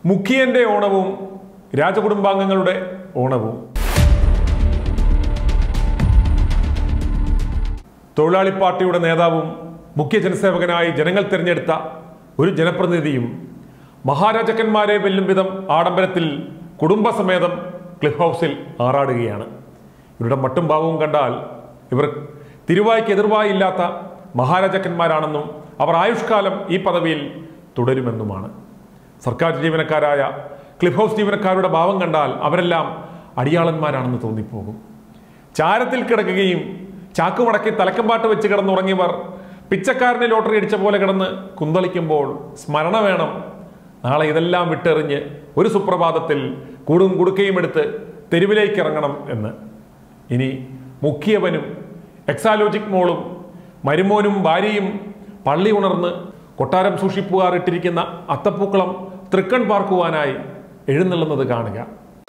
മുഖ്യന്റെ ഓണവും രാജകുടുംബാംഗങ്ങളുടെ ഓണവും തൊഴിലാളി പാർട്ടിയുടെ നേതാവും മുഖ്യ ജനസേവകനായി ജനങ്ങൾ തിരഞ്ഞെടുത്ത ഒരു ജനപ്രതിനിധിയും മഹാരാജാക്കന്മാരെ വെല്ലും വിധം ആഡംബരത്തിൽ കുടുംബസമേതം ക്ലിഫ് ഹൗസിൽ ആറാടുകയാണ് ഇവരുടെ മട്ടും ഭാവവും കണ്ടാൽ ഇവർ തിരുവായ്ക്ക് എതിർവായില്ലാത്ത മഹാരാജാക്കന്മാരാണെന്നും അവർ ആയുഷ്കാലം ഈ പദവിയിൽ തുടരുമെന്നുമാണ് സർക്കാർ ജീവനക്കാരായ ക്ലിഫ് ഹൗസ് ജീവനക്കാരുടെ ഭാവം കണ്ടാൽ അവരെല്ലാം അടിയാളന്മാരാണെന്ന് തോന്നിപ്പോകും ചാരത്തിൽ കിടക്കുകയും ചാക്കുമടക്കി തലക്കമ്പാട്ട് വെച്ച് കിടന്നുറങ്ങിയവർ പിച്ചക്കാരനെ ലോട്ടറി അടിച്ച പോലെ കിടന്ന് കുന്തളിക്കുമ്പോൾ സ്മരണ വേണം നാളെ ഇതെല്ലാം വിട്ടെറിഞ്ഞ് ഒരു സുപ്രഭാതത്തിൽ കൂടും കുടുക്കയും എടുത്ത് തെരുവിലേക്ക് ഇറങ്ങണം എന്ന് ഇനി മുഖ്യവനും എക്സാലോജിക് മോളും മരുമോനും ഭാര്യയും പള്ളി ഉണർന്ന് കൊട്ടാരം സൂക്ഷിപ്പുകാർ ഇട്ടിരിക്കുന്ന അത്തപ്പൂക്കളം തൃക്കൺ പാർക്കുവാനായി എഴുന്നള്ളുന്നത് കാണുക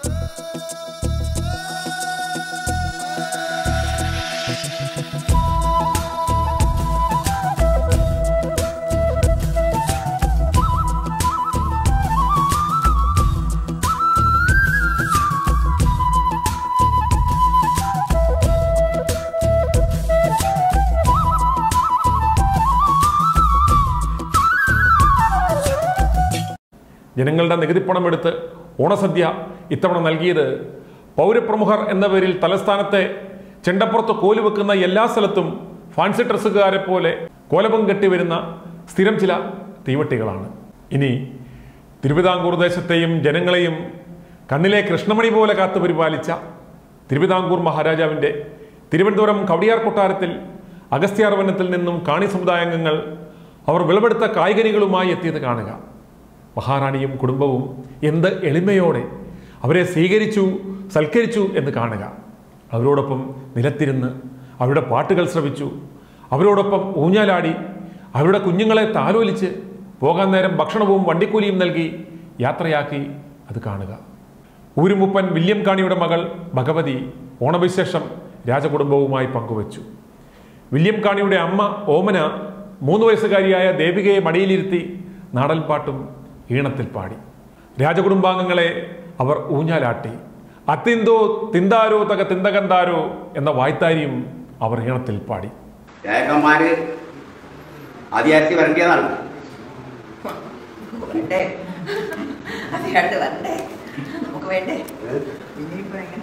ജനങ്ങളുടെ നികുതിപ്പണം എടുത്ത് ഓണസദ്യ ഇത്തവണ നൽകിയത് പൗരപ്രമുഖർ എന്ന പേരിൽ തലസ്ഥാനത്തെ ചെണ്ടപ്പുറത്ത് കോല് വെക്കുന്ന എല്ലാ സ്ഥലത്തും ഫാൻസി ഡ്രസ്സുകാരെ പോലെ കോലപം കെട്ടി വരുന്ന സ്ഥിരം ചില തീവട്ടികളാണ് ഇനി തിരുവിതാംകൂർ ദേശത്തെയും ജനങ്ങളെയും കണ്ണിലെ കൃഷ്ണമണി പോലെ കാത്തു പരിപാലിച്ച തിരുവിതാംകൂർ മഹാരാജാവിൻ്റെ തിരുവനന്തപുരം കവടിയാർ കൊട്ടാരത്തിൽ അഗസ്ത്യാർവനത്തിൽ നിന്നും കാണി സമുദായാംഗങ്ങൾ അവർ വിളവെടുത്ത കായികനികളുമായി എത്തിയത് കാണുക മഹാറാണിയും കുടുംബവും എന്ത് എളിമയോടെ അവരെ സ്വീകരിച്ചു സൽക്കരിച്ചു എന്ന് കാണുക അവരോടൊപ്പം നിലത്തിരുന്ന് അവരുടെ പാട്ടുകൾ ശ്രവിച്ചു അവരോടൊപ്പം ഊഞ്ഞാലാടി അവരുടെ കുഞ്ഞുങ്ങളെ താലോലിച്ച് പോകാൻ നേരം ഭക്ഷണവും വണ്ടിക്കൂലിയും നൽകി യാത്രയാക്കി അത് കാണുക ഊരുമുപ്പൻ വില്യം കാണിയുടെ മകൾ ഭഗവതി ഓണവിശേഷം രാജകുടുംബവുമായി പങ്കുവച്ചു വില്യം കാണിയുടെ അമ്മ ഓമന മൂന്ന് വയസ്സുകാരിയായ ദേവികയെ മടിയിലിരുത്തി നാടൻപാട്ടും ഈണത്തിൽ പാടി രാജകുടുംബാംഗങ്ങളെ അവർ ഊഞ്ഞാലാട്ടി അത്തിന്തോ തിന്താരോ തക തിന്തകന്താരോ എന്ന വായ്ത്താരിയും അവർ ഈണത്തിൽ പാടി രാജാക്കന്മാര് അധികാരത്തിൽ വരേണ്ടതാണ് വരണ്ടേ അതിയാണ്ട് വരണ്ടേ നമുക്ക് വേണ്ടേ ഇനിയിപ്പോ എങ്ങനെ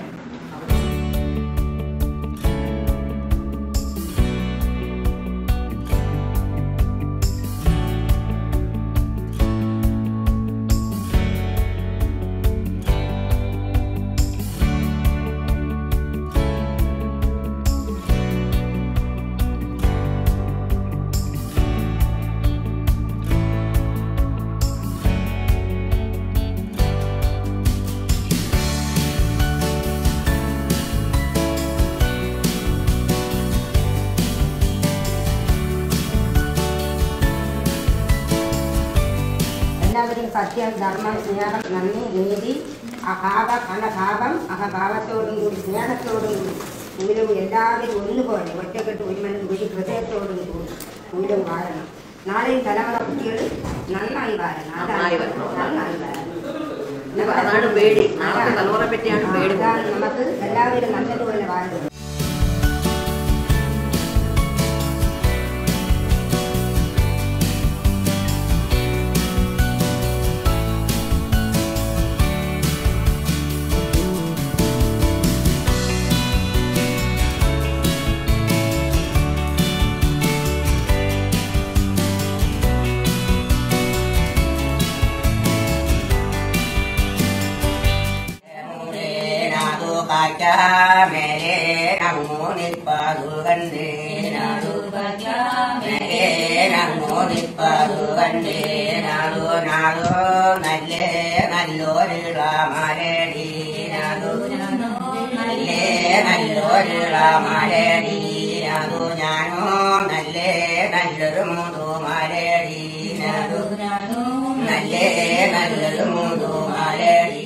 എല്ലാവരും സത്യം ധർമ്മം സ്നേഹം നന്ദി നീതി അഭാവ അനഭാവം അഹഭാവത്തോടും കൂടി സ്നേഹത്തോടും കൂടി പൂരം എല്ലാവരും ഒന്നുപോലെ ഒറ്റക്കെട്ട് ഒരു മനസ്സ് ഒരു ഹൃദയത്തോടും കൂടി പൂരം വാഴണം നാളെയും തലമുറ കുട്ടികൾ നന്നായി വാഴണം നന്നായി വരണം. നന്നായി വാഴണം അതാണ് പേടി നാളത്തെ തലമുറ പറ്റിയാണ് ആ, പേടി അതാണ് നമുക്ക് എല്ലാവരും നല്ലതുപോലെ വാഴണം നാദു കാഴ്ച മേരെ നങ്ങു നിൽപ്പതു കണ്ടേ നാദു കാഴ്ച മേരെ നങ്ങു നിൽപ്പതു കണ്ടേ നാദു നാദു നല്ല നല്ലൊരുള മരടി നാദു നല്ലേ നല്ലൊരുള മരടി നാദു ഞാനോ നല്ലേ നല്ലൊരു മുതു മരടി നാദു നല്ലേ നല്ലൊരു മുതു മരടി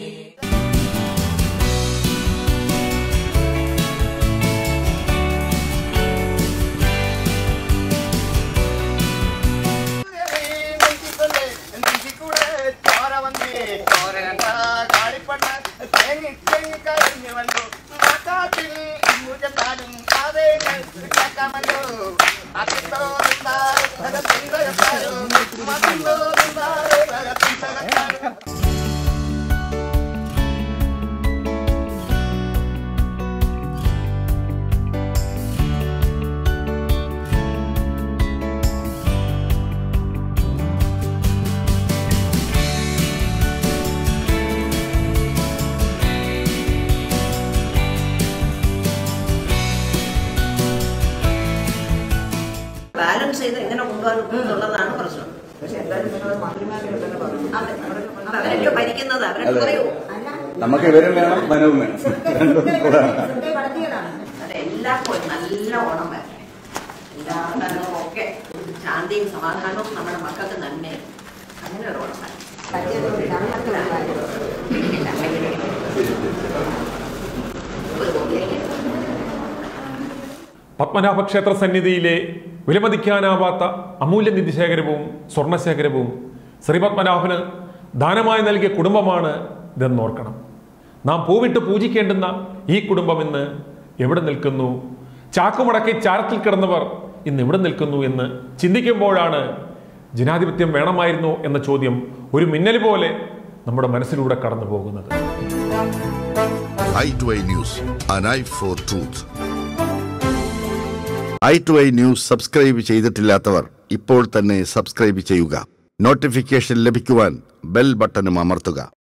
നെഞ്ചിക്കൂടെ ചോര വന്നേ ബാലൻസ് ചെയ്ത് എങ്ങനെ കൊണ്ടുപോകാൻ എന്നുള്ളതാണ് പ്രശ്നം അവര് അവരല്ലേ ഭരിക്കുന്നത് അവരൊക്കെ പറയൂ നമുക്ക് ഇവരും വേണം വനവും വേണം രണ്ടും കൂടെ അത് എല്ലാവർക്കും ഒരു നല്ല ഓണം വരണം എല്ലാ കാലവും ഒക്കെ ശാന്തിയും സമാധാനവും നമ്മുടെ മക്കൾക്ക് നന്മ അങ്ങനെ ഒരു ഓണം വരണം ഒരു കോടിയേക്ക് പത്മനാഭ ക്ഷേത്ര സന്നിധിയിലെ വിലമതിക്കാനാവാത്ത അമൂല്യ നിധിശേഖരവും സ്വർണശേഖരവും ശ്രീ പത്മനാഭന് ദാനമായി നൽകിയ കുടുംബമാണ് ഇതെന്നോർക്കണം നാം പൂവിട്ട് പൂജിക്കേണ്ടുന്ന ഈ കുടുംബം ഇന്ന് എവിടെ നിൽക്കുന്നു ചാക്കുമടക്കി ചാരത്തിൽ കിടന്നവർ ഇന്ന് എവിടെ നിൽക്കുന്നു എന്ന് ചിന്തിക്കുമ്പോഴാണ് ജനാധിപത്യം വേണമായിരുന്നോ എന്ന ചോദ്യം ഒരു മിന്നൽ പോലെ നമ്മുടെ മനസ്സിലൂടെ കടന്നു പോകുന്നത് eye to eye news, an eye for truth. Eye to eye news subscribe ചെയ്തിട്ടില്ലാത്തവർ ഇപ്പോൾ തന്നെ സബ്സ്ക്രൈബ് ചെയ്യുക നോട്ടിഫിക്കേഷൻ ലഭിക്കുവാൻ ബെൽ ബട്ടണും അമർത്തുക